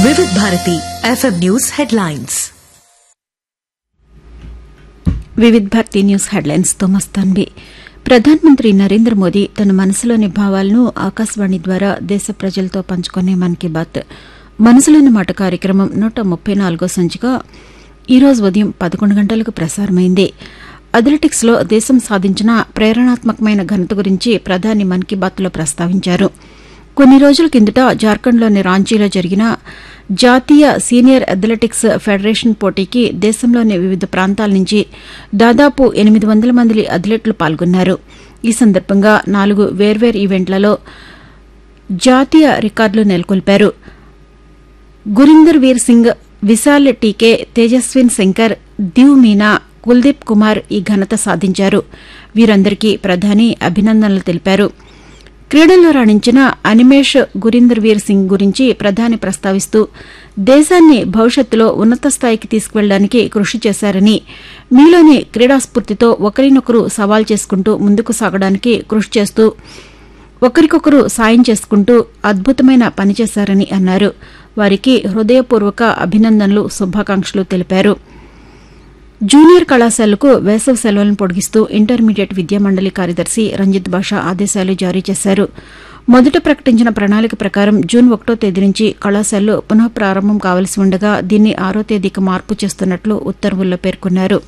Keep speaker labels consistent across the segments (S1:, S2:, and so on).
S1: వివిధ Bharati FM news headlines
S2: Vividh Bharati news headlines తో మస్తాన్వి ప్రధానమంత్రి నరేంద్ర మోదీ తన మనసులోని భావాలను ఆకాశవాణి ద్వారా దేశ ప్రజలతో పంచుకునే మన్ కీ బాత్ మనసులోని మాట కార్యక్రమం నూట ముప్పై నాలుగో సంచిక ఈరోజు ఉదయం పదకొండు గంటలకు ప్రసారమైంది అథ్లెటిక్స్ లో దేశం సాధించిన ప్రేరణాత్మకమైన ఘనత గురించి ప్రధాని మన్ కీ బాత్లో ప్రస్తావించారు కొన్ని రోజుల కిందట జార్ఖండ్లోని రాంచీలో జరిగిన జాతీయ సీనియర్ అథ్లెటిక్స్ ఫెడరేషన్ పోటీకి దేశంలోని వివిధ ప్రాంతాల నుంచి దాదాపు ఎనిమిది వందల మంది అథ్లెట్లు పాల్గొన్నారు ఈ సందర్భంగా నాలుగు వేర్వేరు ఈవెంట్లలో జాతీయ రికార్డులు నెలకొల్పారు గురీందర్ వీర్ సింగ్ విశాల్ టీకే తేజస్విన్ శంకర్ దివ్ మీనా కుల్దీప్ కుమార్ ఈ ఘనత సాధించారు వీరందరికీ ప్రధాని అభినందనలు తెలిపారు క్రీడల్లో రాణించిన అనిమేష్ గురీందర్ వీర్ సింగ్ గురించి ప్రధాని ప్రస్తావిస్తూ దేశాన్ని భవిష్యత్తులో ఉన్నత స్థాయికి తీసుకువెళ్లడానికి కృషి చేశారని మీలోని క్రీడాస్ఫూర్తితో ఒకరినొకరు సవాల్ చేసుకుంటూ ముందుకు సాగడానికి కృషి చేస్తూ ఒకరికొకరు సాయం చేసుకుంటూ అద్భుతమైన పని చేశారని అన్నారు వారికి హృదయపూర్వక అభినందనలు శుభాకాంక్షలు తెలిపారు జూనియర్ కళాశాలకు వేసవి సెలవులను పొడిగిస్తూ ఇంటర్మీడియట్ విద్యామండలి కార్యదర్శి రంజిత్ బాషా ఆదేశాలు జారీ చేశారు మొదట ప్రకటించిన ప్రణాళిక ప్రకారం జూన్ ఒకటో తేదీ నుంచి కళాశాలలు పునః ప్రారంభం కావలసి ఉండగా దీన్ని ఆరో తేదీకి మార్పు చేస్తున్నట్లు ఉత్తర్వుల్లో పేర్కొన్నారు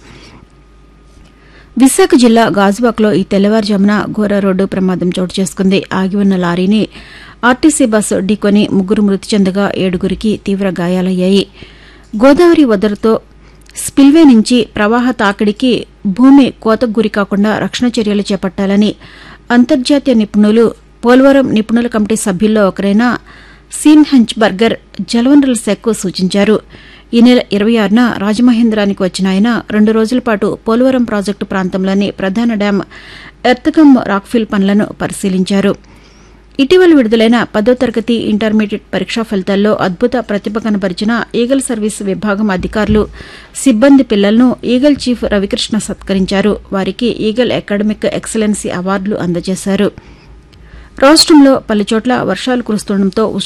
S2: విశాఖ జిల్లా గాజువాక్లో ఈ తెల్లవారుజామున ఘోర రోడ్డు ప్రమాదం చోటు చేసుకుంది ఆగి ఉన్న లారీని ఆర్టీసీ బస్సు ఢీకొని ముగ్గురు మృతి చెందగా ఏడుగురికి తీవ్ర గాయాలయ్యాయి గోదావరి వదరతో స్పిల్వే నుంచి ప్రవాహ తాకిడికి భూమి కోతకు గురి కాకుండా రక్షణ చర్యలు చేపట్టాలని అంతర్జాతీయ నిపుణులు పోలవరం నిపుణుల కమిటీ సభ్యుల్లో ఒకరైన సీన్ హెంచ్ బర్గర్ జలవనరుల శాఖకు సూచించారు ఈ నెల ఇరవై ఆరున రాజమహేంద్రానికి వచ్చిన ఆయన రెండు రోజుల పాటు పోలవరం ప్రాజెక్టు ప్రాంతంలోని ప్రధాన డ్యాం ఎర్తకమ్ రాక్ఫిల్ పనులను పరిశీలించారు ఇటీవల విడుదలైన పదో తరగతి ఇంటర్మీడియట్ పరీక్షా ఫలితాల్లో అద్భుత ప్రతిభ కనబరిచిన ఈగల్ సర్వీస్ విభాగం అధికారులు సిబ్బంది పిల్లలను ఈగల్ చీఫ్ రవికృష్ణ సత్కరించారు వారికి ఈగల్ అకాడమిక్ ఎక్సలెన్సీ అవార్డులు అందజేశారు రాష్టంలో పలుచోట్ల వర్షాలు కురుస్తుండటంతో